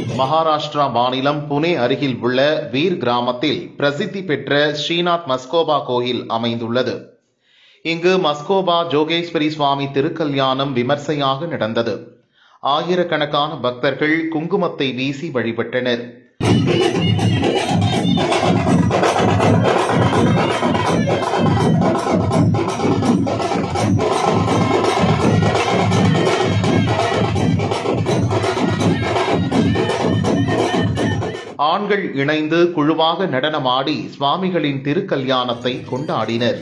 மகாராஷ்டிரா மாநிலம் புனே அருகில் உள்ள வீர் கிராமத்தில் பிரசித்தி பெற்ற ஸ்ரீநாத் மஸ்கோபா கோயில் அமைந்துள்ளது இங்கு மஸ்கோபா ஜோகேஸ்வரி சுவாமி திருக்கல்யாணம் விமர்சையாக நடந்தது ஆயிரக்கணக்கான பக்தர்கள் குங்குமத்தை வீசி வழிபட்டனர் ஆண்கள் இணைந்து குழுவாக நடனமாடி சுவாமிகளின் திருக்கல்யாணத்தை கொண்டாடினர்